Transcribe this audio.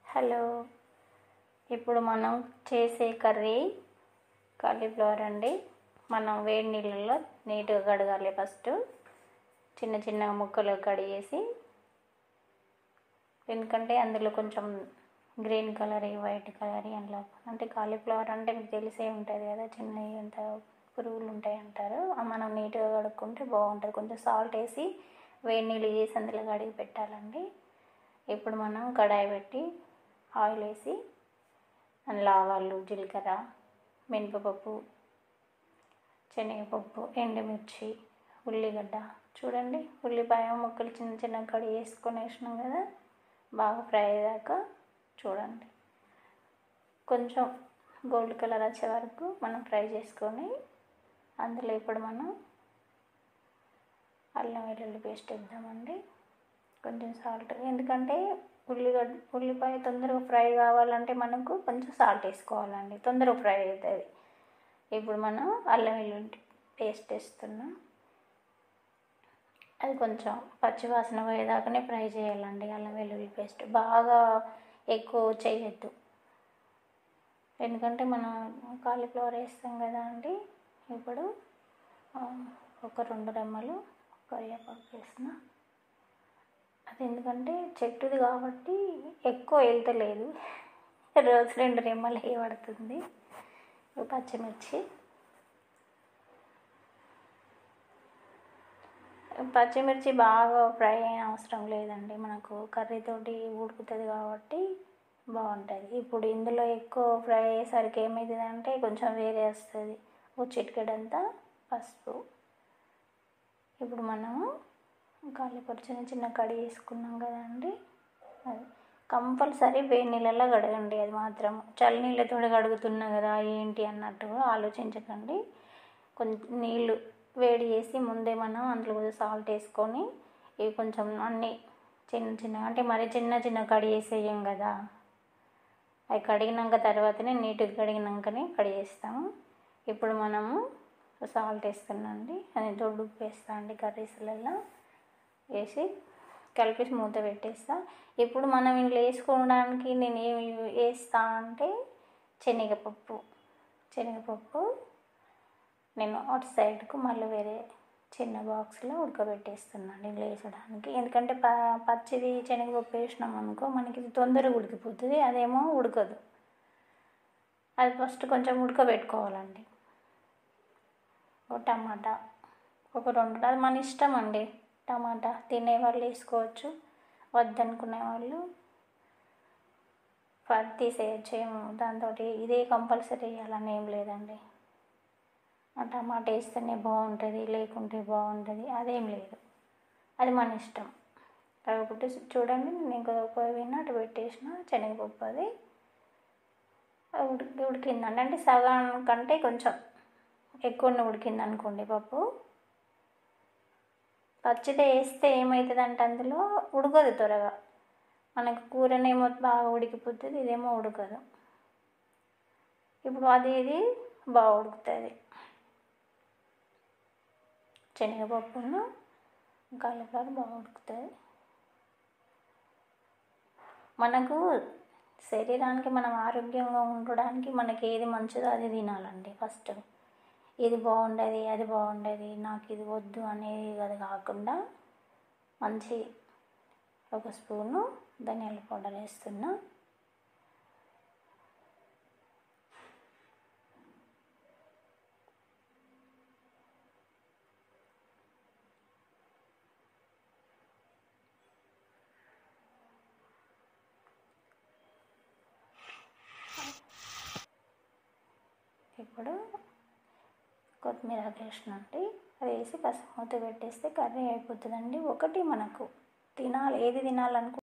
hello ఇప్పుడు మనం చేసే కర్రీ కాలీఫ్లవర్ అండి మనం వేడి నీళ్ళల్లో నీట్గా కడగాలి ఫస్ట్ చిన్న చిన్న ముక్కలు కడిగేసి ఎందుకంటే అందులో కొంచెం గ్రీన్ కలర్ వైట్ కలర్ అందులో అంటే కాలీఫ్లవర్ అంటే మీకు తెలిసే ఉంటుంది కదా చిన్నవి అంత పురుగులు ఉంటాయి అంటారు ఆ మనం నీట్గా కడుక్కుంటే బాగుంటుంది కొంచెం సాల్ట్ వేసి వేడి నీళ్ళు చేసి అందులో కడిగి పెట్టాలండి ఇప్పుడు మనం కడాయి పెట్టి ఆయిల్ వేసి అందులో ఆవాలు జీలకర్ర మినపపప్పు శనగపప్పు ఎండుమిర్చి ఉల్లిగడ్డ చూడండి ఉల్లిపాయ ముక్కలు చిన్న చిన్న కడిగి వేసుకొని వేసినాం కదా బాగా ఫ్రై అయ్యాక చూడండి కొంచెం గోల్డ్ కలర్ వచ్చే వరకు మనం ఫ్రై చేసుకొని అందులో ఇప్పుడు మనం అల్లం వెల్లుల్లి పేస్ట్ వేద్దామండి కొంచెం సాల్ట్ ఎందుకంటే ఉల్లిగడ్డ ఉల్లిపాయ తొందరగా ఫ్రై కావాలంటే మనకు కొంచెం సాల్ట్ వేసుకోవాలండి తొందరగా ఫ్రై అవుతుంది ఇప్పుడు మనం అల్లం వెల్లుల్లి పేస్ట్ వేస్తున్నాం అది కొంచెం పచ్చివాసన పోయేదాకానే ఫ్రై చేయాలండి అల్లం వెల్లుల్లి పేస్ట్ బాగా ఎక్కువ చేయొద్దు ఎందుకంటే మనం కాలీఫ్లవర్ వేస్తాం కదా అండి ఇప్పుడు ఒక రెండు రెమ్మలు కరివేపాకు వేసిన అది ఎందుకంటే చెట్టుది కాబట్టి ఎక్కువ వెళ్తలేదు రోజు రెండు రెమ్మలు వేయబడుతుంది పచ్చిమిర్చి పచ్చిమిర్చి బాగా ఫ్రై అయిన అవసరం లేదండి మనకు కర్రీతోటి ఉడుకుతుంది కాబట్టి బాగుంటుంది ఇప్పుడు ఇందులో ఎక్కువ ఫ్రై అయ్యేసరికి ఏమవుతుందంటే కొంచెం వేరే వస్తుంది ఓ చిటికెడంతా పసుపు ఇప్పుడు మనము కాలీఫ్లవర్ చిన్న చిన్న కడి వేసుకున్నాం కదండి అది కంపల్సరీ వేడి నీళ్ళల్లో కడగండి అది మాత్రం చల్ల నీళ్ళతో కడుగుతున్నా కదా ఏంటి అన్నట్టుగా ఆలోచించకండి కొంచెం నీళ్ళు వేడి చేసి ముందే మనం అందులో కొంచెం సాల్ట్ వేసుకొని ఇవి కొంచెం అన్నీ చిన్న చిన్న అంటే మరి చిన్న చిన్న కడి వేసేయం కదా అవి కడిగినాక తర్వాతనే నీట్గా కడిగినాకనే కడిగేస్తాము ఇప్పుడు మనము సాల్ట్ వేస్తున్నాండి అది దొడ్డు ఉప్పు వేస్తా అండి కర్రీస్లలో వేసి కలిపి మూత పెట్టేస్తా ఇప్పుడు మనం ఇంట్లో వేసుకోవడానికి నేను ఏమి వేస్తా అంటే శనగపప్పు శనగపప్పు నేను అటు సైడ్కు మళ్ళీ వేరే చిన్న బాక్స్లో ఉడకబెట్టేస్తున్నాను ఇంట్లో వేసడానికి ఎందుకంటే ప పచ్చిది శనగపప్పు వేసినాం అనుకో మనకి ఇది తొందరగా ఉడికిపోతుంది అదేమో ఉడకదు అది ఫస్ట్ కొంచెం ఉడకబెట్టుకోవాలండి ఒక టమాటా ఒక రెండు అది మన ఇష్టం అండి టమాటా తినే వాళ్ళు వేసుకోవచ్చు వద్దనుకునే వాళ్ళు తీసేయచ్చు ఏమో దాంతో ఇదే కంపల్సరీ వేయాలని ఏం లేదండి ఆ టమాటా వేస్తేనే బాగుంటుంది లేకుంటే బాగుంటుంది అదేం లేదు అది మన ఇష్టం కాకపోతే చూడండి నేను పోయిన అటు పెట్టేసిన శనగపప్పు అది ఉడికి ఉడికిందండి అంటే సగం కంటే కొంచెం ఎక్కువనే ఉడికింది అనుకోండి పప్పు పచ్చిదే వేస్తే ఏమవుతుంది అంటే అందులో ఉడకదు త్వరగా మనకు కూరనేమో బాగా ఉడికిపోతుంది ఇదేమో ఉడకదు ఇప్పుడు అది ఇది బాగా ఉడుకుతుంది శనగపప్పును కాలీఫ్లవర్ బాగా ఉడుకుతుంది మనకు శరీరానికి మనం ఆరోగ్యంగా ఉండడానికి మనకి ఏది మంచిదో అది తినాలండి ఫస్ట్ ఇది బాగుండేది అది బాగుండేది నాకు ఇది వద్దు అనేది అది కాకుండా మంచి ఒక స్పూను ధనియాల పౌడర్ వేస్తున్నా ఇప్పుడు కొత్తిమీర వేసినండి అది వేసి కాస్త మూత పెట్టేస్తే కర్రీ అయిపోతుందండి ఒకటి మనకు తినాలి ఏది తినాలనుకుంటే